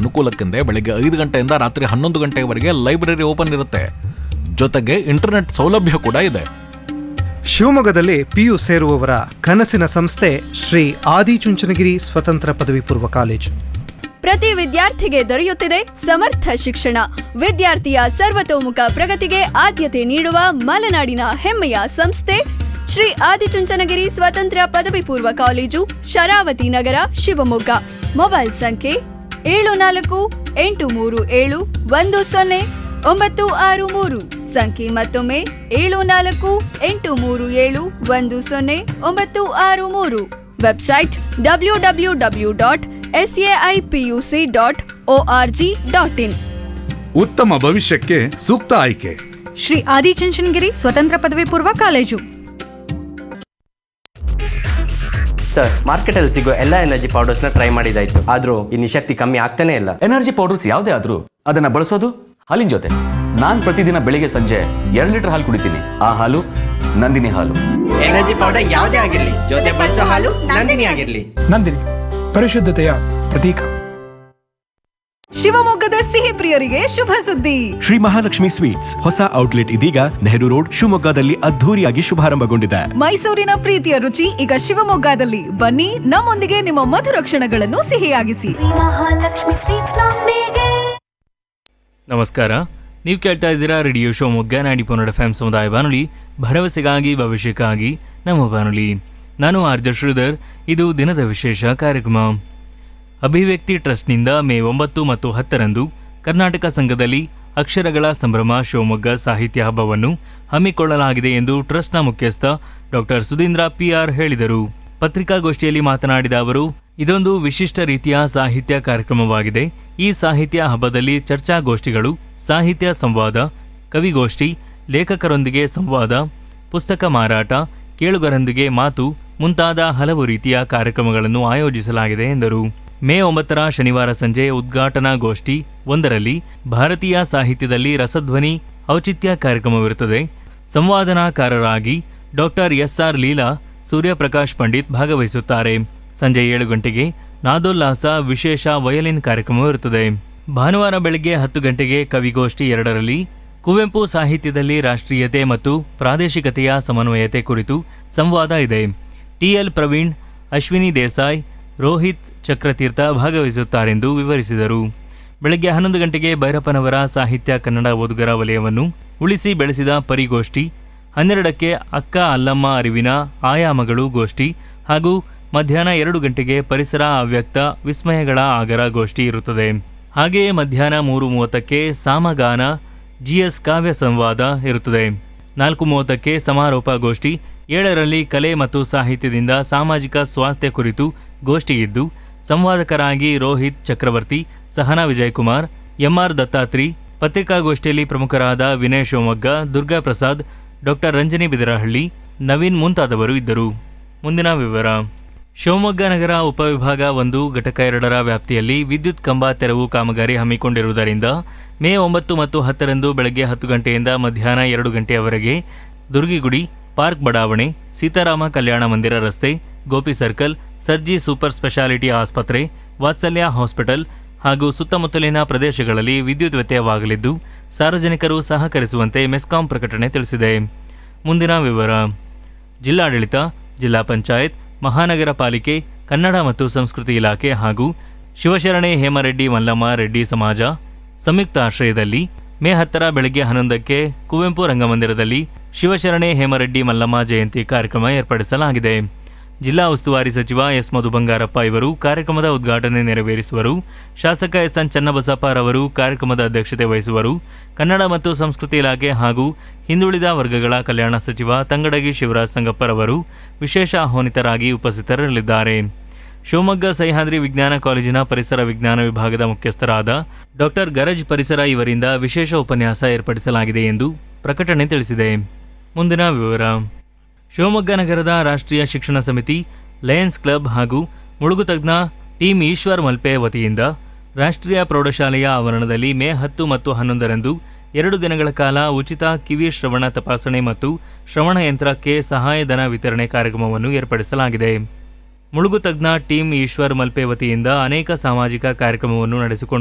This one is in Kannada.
ಅನುಕೂಲಕ್ಕೆಂದೇ ಬೆಳಗ್ಗೆ ಐದು ಗಂಟೆಯಿಂದ ರಾತ್ರಿ ಹನ್ನೊಂದು ಗಂಟೆಯವರೆಗೆ ಲೈಬ್ರರಿ ಓಪನ್ ಇರುತ್ತೆ ಜೊತೆಗೆ ಇಂಟರ್ನೆಟ್ ಸೌಲಭ್ಯ ಕೂಡ ಇದೆ ಶಿವಮೊಗ್ಗದಲ್ಲಿ ಪಿಯು ಸೇರುವವರ ಕನಸಿನ ಸಂಸ್ಥೆ ಶ್ರೀ ಆದಿಚುಂಚನಗಿರಿ ಸ್ವತಂತ್ರ ಪದವಿ ಪೂರ್ವ ಕಾಲೇಜು ಪ್ರತಿ ವಿದ್ಯಾರ್ಥಿಗೆ ದೊರೆಯುತ್ತಿದೆ ಸಮರ್ಥ ಶಿಕ್ಷಣ ವಿದ್ಯಾರ್ಥಿಯ ಸರ್ವತೋಮುಖ ಪ್ರಗತಿಗೆ ಆದ್ಯತೆ ನೀಡುವ ಮಲೆನಾಡಿನ ಹೆಮ್ಮೆಯ ಸಂಸ್ಥೆ ಶ್ರೀ ಆದಿಚುಂಚನಗಿರಿ ಸ್ವತಂತ್ರ ಪದವಿ ಪೂರ್ವ ಕಾಲೇಜು ಶರಾವತಿ ನಗರ ಶಿವಮೊಗ್ಗ ಮೊಬೈಲ್ ಸಂಖ್ಯೆ ಏಳು ನಾಲ್ಕು ಎಂಟು ಮೂರು ಏಳು ಒಂದು ಸೊನ್ನೆ ಒಂಬತ್ತು ಆರು ಮೂರು ಸಂಖ್ಯೆ ಮತ್ತೊಮ್ಮೆ ಏಳು ನಾಲ್ಕು ಎಂಟು ಮೂರು ಏಳು ಒಂದು ಸೊನ್ನೆ ಒಂಬತ್ತು ಆರು ಮೂರು website W W W dot S AI PUC dot O R G dot in ಉತ್ತಮ ಭವಿಷ್ಯಕ್ಕೆ ಸೂಕ್ತ ಆಯ್ಕೆ ಶ್ರೀ ಆದಿಚುಂಚನಗಿರಿ ಸ್ವತಂತ್ರ ಪದವಿ ಪೂರ್ವ ಕಾಲೇಜು ಸರ್ ಮಾರ್ಕೆಟಲ್ಲಿ ಸಿಗೋ ಎಲ್ಲ ಎನರ್ಜಿ ಪೌಡರ್ಸ್ನ ಟ್ರೈ ಮಾಡಿದಾಯ್ತು ಆದರೂ ಈ ನಿಶಕ್ತಿ ಕಮ್ಮಿ ಆಗ್ತಾನೆ ಇಲ್ಲ ಎನರ್ಜಿ ಪೌಡರ್ಸ್ ಯಾವುದೇ ಆದ್ರೂ ಅದನ್ನ ಬಳಸೋದು ಹಾಲಿನ ಜೊತೆ ನಾನ್ ಪ್ರತಿದಿನ ಬೆಳಿಗ್ಗೆ ಸಂಜೆ ಎರಡು ಲೀಟರ್ ಹಾಲು ಕುಡಿತೀನಿ ಆ ಹಾಲು ನಂದಿನಿ ಹಾಲು ಎನರ್ಜಿ ಪೌಡರ್ ಯಾವುದೇ ಆಗಿರಲಿ ಜೊತೆ ಬಳಸೋ ಹಾಲು ನಂದಿನಿ ಆಗಿರಲಿ ನಂದಿನಿ ಪರಿಶುದ್ಧತೆಯ ಪ್ರತೀಕ ಶಿವಮೊಗ್ಗದ ಸಿಹಿ ಪ್ರಿಯರಿಗೆ ಶುಭ ಸುದ್ದಿ ಶ್ರೀ ಮಹಾಲಕ್ಷ್ಮಿ ಸ್ವೀಟ್ಸ್ ಹೊಸ ಔಟ್ಲೆಟ್ ಇದೀಗ ನೆಹರು ರೋಡ್ ಶಿವಮೊಗ್ಗದಲ್ಲಿ ಅದ್ಧೂರಿಯಾಗಿ ಶುಭಾರಂಭಗೊಂಡಿದೆ ಮೈಸೂರಿನ ಪ್ರೀತಿಯ ರುಚಿ ಈಗ ಶಿವಮೊಗ್ಗದಲ್ಲಿ ಬನ್ನಿ ನಮ್ಮೊಂದಿಗೆ ನಿಮ್ಮ ಮಧುರ ಕ್ಷಣಗಳನ್ನು ಸಿಹಿಯಾಗಿಸಿ ಮಹಾಲಕ್ಷ್ಮಿ ಸ್ವೀಟ್ಸ್ ನೊಂದಿಗೆ ನಮಸ್ಕಾರ ನೀವು ಕೇಳ್ತಾ ಇದ್ದೀರಾ ರೇಡಿಯೋ ಶಿವಮೊಗ್ಗ ನಾಡಿ ಪೊನ್ನಡ ಫ್ಯಾಮ್ ಸಮುದಾಯ ಬಾನುಲಿ ಭರವಸೆಗಾಗಿ ಭವಿಷ್ಯಕ್ಕಾಗಿ ನಮ್ಮ ಬಾನುಲಿ ನಾನು ಆರ್ಜ ಶ್ರೀಧರ್ ಇದು ದಿನದ ವಿಶೇಷ ಕಾರ್ಯಕ್ರಮ ಅಭಿವ್ಯಕ್ತಿ ಟ್ರಸ್ಟ್ನಿಂದ ಮೇ ಒಂಬತ್ತು ಮತ್ತು ಹತ್ತರಂದು ಕರ್ನಾಟಕ ಸಂಘದಲ್ಲಿ ಅಕ್ಷರಗಳ ಸಂಭ್ರಮ ಶಿವಮೊಗ್ಗ ಸಾಹಿತ್ಯ ಹಬ್ಬವನ್ನು ಹಮ್ಮಿಕೊಳ್ಳಲಾಗಿದೆ ಎಂದು ಟ್ರಸ್ಟ್ನ ಮುಖ್ಯಸ್ಥ ಡಾಕ್ಟರ್ ಸುಧೀಂದ್ರ ಪಿಆರ್ ಹೇಳಿದರು ಪತ್ರಿಕಾಗೋಷ್ಠಿಯಲ್ಲಿ ಮಾತನಾಡಿದ ಅವರು ಇದೊಂದು ವಿಶಿಷ್ಟ ರೀತಿಯ ಸಾಹಿತ್ಯ ಕಾರ್ಯಕ್ರಮವಾಗಿದೆ ಈ ಸಾಹಿತ್ಯ ಹಬ್ಬದಲ್ಲಿ ಚರ್ಚಾಗೋಷ್ಠಿಗಳು ಸಾಹಿತ್ಯ ಸಂವಾದ ಕವಿಗೋಷ್ಠಿ ಲೇಖಕರೊಂದಿಗೆ ಸಂವಾದ ಪುಸ್ತಕ ಮಾರಾಟ ಕೇಳುಗರೊಂದಿಗೆ ಮಾತು ಮುಂತಾದ ಹಲವು ರೀತಿಯ ಕಾರ್ಯಕ್ರಮಗಳನ್ನು ಆಯೋಜಿಸಲಾಗಿದೆ ಎಂದರು ಮೇ ಒಂಬತ್ತರ ಶನಿವಾರ ಸಂಜೆ ಉದ್ಘಾಟನಾಗೋಷ್ಠಿ ಒಂದರಲ್ಲಿ ಭಾರತೀಯ ಸಾಹಿತ್ಯದಲ್ಲಿ ರಸಧ್ವನಿ ಔಚಿತ್ಯ ಕಾರ್ಯಕ್ರಮವಿರುತ್ತದೆ ಸಂವಾದನಾಕಾರರಾಗಿ ಡಾಕ್ಟರ್ ಎಸ್ಆರ್ ಲೀಲಾ ಸೂರ್ಯಪ್ರಕಾಶ್ ಪಂಡಿತ್ ಭಾಗವಹಿಸುತ್ತಾರೆ ಸಂಜೆ ಏಳು ಗಂಟೆಗೆ ನಾದೋಲ್ಲಾಸ ವಿಶೇಷ ವಯಲಿನ್ ಕಾರ್ಯಕ್ರಮವಿರುತ್ತದೆ ಭಾನುವಾರ ಬೆಳಗ್ಗೆ ಹತ್ತು ಗಂಟೆಗೆ ಕವಿಗೋಷ್ಠಿ ಎರಡರಲ್ಲಿ ಕುವೆಂಪು ಸಾಹಿತ್ಯದಲ್ಲಿ ರಾಷ್ಟ್ರೀಯತೆ ಮತ್ತು ಪ್ರಾದೇಶಿಕತೆಯ ಸಮನ್ವಯತೆ ಕುರಿತು ಸಂವಾದ ಇದೆ ಟಿಎಲ್ ಪ್ರವೀಣ್ ಅಶ್ವಿನಿ ದೇಸಾಯಿ ರೋಹಿತ್ ಚಕ್ರತೀರ್ಥ ಭಾಗವಹಿಸುತ್ತಾರೆಂದು ವಿವರಿಸಿದರು ಬೆಳಗ್ಗೆ ಹನ್ನೊಂದು ಗಂಟೆಗೆ ಭೈರಪ್ಪನವರ ಸಾಹಿತ್ಯ ಕನ್ನಡ ಓದುಗರ ವಲಯವನ್ನು ಉಳಿಸಿ ಬೆಳೆಸಿದ ಪರಿಗೋಷ್ಠಿ ಹನ್ನೆರಡಕ್ಕೆ ಅಕ್ಕ ಅಲ್ಲಮ್ಮ ಅರಿವಿನ ಆಯಾಮಗಳು ಗೋಷ್ಠಿ ಹಾಗೂ ಮಧ್ಯಾಹ್ನ ಎರಡು ಗಂಟೆಗೆ ಪರಿಸರ ಅವ್ಯಕ್ತ ವಿಸ್ಮಯಗಳ ಆಗರ ಗೋಷ್ಠಿ ಇರುತ್ತದೆ ಹಾಗೆಯೇ ಮಧ್ಯಾಹ್ನ ಮೂರು ಮೂವತ್ತಕ್ಕೆ ಸಾಮಗಾನ ಜಿಎಸ್ ಕಾವ್ಯ ಸಂವಾದ ಇರುತ್ತದೆ ನಾಲ್ಕು ಮೂವತ್ತಕ್ಕೆ ಸಮಾರೋಪ ಗೋಷ್ಠಿ ಏಳರಲ್ಲಿ ಕಲೆ ಮತ್ತು ಸಾಹಿತ್ಯದಿಂದ ಸಾಮಾಜಿಕ ಸ್ವಾಸ್ಥ್ಯ ಕುರಿತು ಗೋಷ್ಠಿ ಇದ್ದು ಸಂವಾದಕರಾಗಿ ರೋಹಿತ್ ಚಕ್ರವರ್ತಿ ಸಹನಾ ವಿಜಯಕುಮಾರ್ ಎಂಆರ್ ದತ್ತಾತ್ರಿ ಪತ್ರಿಕಾಗೋಷ್ಠಿಯಲ್ಲಿ ಪ್ರಮುಖರಾದ ವಿನಯ್ ಶಿವಮೊಗ್ಗ ದುರ್ಗಾ ಪ್ರಸಾದ್ ಡಾಕ್ಟರ್ ರಂಜನಿ ಬಿದರಹಳ್ಳಿ ನವೀನ್ ಮುಂತಾದವರು ಇದ್ದರು ಮುಂದಿನ ವಿವರ ಶಿವಮೊಗ್ಗ ನಗರ ಉಪವಿಭಾಗ ಒಂದು ಘಟಕ ಎರಡರ ವ್ಯಾಪ್ತಿಯಲ್ಲಿ ವಿದ್ಯುತ್ ಕಂಬ ತೆರವು ಕಾಮಗಾರಿ ಹಮ್ಮಿಕೊಂಡಿರುವುದರಿಂದ ಮೇ ಒಂಬತ್ತು ಮತ್ತು ಹತ್ತರಂದು ಬೆಳಗ್ಗೆ ಹತ್ತು ಗಂಟೆಯಿಂದ ಮಧ್ಯಾಹ್ನ ಎರಡು ಗಂಟೆಯವರೆಗೆ ದುರ್ಗಿಗುಡಿ ಪಾರ್ಕ್ ಬಡಾವಣೆ ಸೀತಾರಾಮ ಕಲ್ಯಾಣ ಮಂದಿರ ರಸ್ತೆ Gopi circle Sarji super speciality ಆಸ್ಪತ್ರೆ ವಾತ್ಸಲ್ಯ ಹಾಸ್ಪಿಟಲ್ ಹಾಗೂ ಸುತ್ತಮುತ್ತಲಿನ ಪ್ರದೇಶಗಳಲ್ಲಿ ವಿದ್ಯುತ್ ವ್ಯತ್ಯಯವಾಗಲಿದ್ದು ಸಾರ್ವಜನಿಕರು ಸಹಕರಿಸುವಂತೆ ಮೆಸ್ಕಾಂ ಪ್ರಕಟಣೆ ತಿಳಿಸಿದೆ ಮುಂದಿನ ವಿವರ ಜಿಲ್ಲಾಡಳಿತ ಜಿಲ್ಲಾ ಪಂಚಾಯತ್ ಮಹಾನಗರ ಪಾಲಿಕೆ ಕನ್ನಡ ಮತ್ತು ಸಂಸ್ಕೃತಿ ಇಲಾಖೆ ಹಾಗೂ ಶಿವಶರಣೆ ಹೇಮರೆಡ್ಡಿ ಮಲ್ಲಮ್ಮ ರೆಡ್ಡಿ ಸಮಾಜ ಸಂಯುಕ್ತ ಆಶ್ರಯದಲ್ಲಿ ಮೇ ಹತ್ತರ ಬೆಳಗ್ಗೆ ಹನ್ನೊಂದಕ್ಕೆ ಕುವೆಂಪು ರಂಗಮಂದಿರದಲ್ಲಿ ಶಿವಶರಣೆ ಹೇಮರೆಡ್ಡಿ ಮಲ್ಲಮ್ಮ ಜಯಂತಿ ಕಾರ್ಯಕ್ರಮ ಏರ್ಪಡಿಸಲಾಗಿದೆ ಜಿಲ್ಲಾ ಉಸ್ತುವಾರಿ ಸಚಿವ ಎಸ್ ಮಧು ಬಂಗಾರಪ್ಪ ಇವರು ಕಾರ್ಯಕ್ರಮದ ಉದ್ಘಾಟನೆ ನೆರವೇರಿಸುವರು ಶಾಸಕ ಎಸ್ ಎನ್ ಚನ್ನಬಸಪ್ಪರವರು ಕಾರ್ಯಕ್ರಮದ ಅಧ್ಯಕ್ಷತೆ ವಹಿಸುವರು ಕನ್ನಡ ಮತ್ತು ಸಂಸ್ಕೃತಿ ಇಲಾಖೆ ಹಾಗೂ ಹಿಂದುಳಿದ ವರ್ಗಗಳ ಕಲ್ಯಾಣ ಸಚಿವ ತಂಗಡಗಿ ಶಿವರಾಜ್ ಸಂಗಪ್ಪರವರು ವಿಶೇಷ ಆಹ್ವಾನಿತರಾಗಿ ಉಪಸ್ಥಿತರಿರಲಿದ್ದಾರೆ ಶಿವಮೊಗ್ಗ ಸಹ್ಯಾದ್ರಿ ವಿಜ್ಞಾನ ಕಾಲೇಜಿನ ಪರಿಸರ ವಿಜ್ಞಾನ ವಿಭಾಗದ ಮುಖ್ಯಸ್ಥರಾದ ಡಾಕ್ಟರ್ ಗರಜ್ ಪರಿಸರ ಇವರಿಂದ ವಿಶೇಷ ಉಪನ್ಯಾಸ ಏರ್ಪಡಿಸಲಾಗಿದೆ ಎಂದು ಪ್ರಕಟಣೆ ತಿಳಿಸಿದೆ ಮುಂದಿನ ವಿವರ ಶಿವಮೊಗ್ಗ ನಗರದ ರಾಷ್ಟ್ರೀಯ ಶಿಕ್ಷಣ ಸಮಿತಿ ಲಯನ್ಸ್ ಕ್ಲಬ್ ಹಾಗೂ ಮುಳುಗು ತಜ್ಞ ಟೀಮ್ ಈಶ್ವರ್ ಮಲ್ಪೆ ವತಿಯಿಂದ ರಾಷ್ಟ್ರೀಯ ಪ್ರೌಢಶಾಲೆಯ ಆವರಣದಲ್ಲಿ ಮೇ ಹತ್ತು ಮತ್ತು ಹನ್ನೊಂದರಂದು ಎರಡು ದಿನಗಳ ಕಾಲ ಉಚಿತ ಕಿವಿ ಶ್ರವಣ ತಪಾಸಣೆ ಮತ್ತು ಶ್ರವಣ ಯಂತ್ರಕ್ಕೆ ಸಹಾಯಧನ ವಿತರಣೆ ಕಾರ್ಯಕ್ರಮವನ್ನು ಏರ್ಪಡಿಸಲಾಗಿದೆ ಮುಳುಗು ತಜ್ಞ ಟೀಮ್ ಈಶ್ವರ್ ಮಲ್ಪೆ ವತಿಯಿಂದ ಅನೇಕ ಸಾಮಾಜಿಕ ಕಾರ್ಯಕ್ರಮವನ್ನು ನಡೆಸಿಕೊಂಡು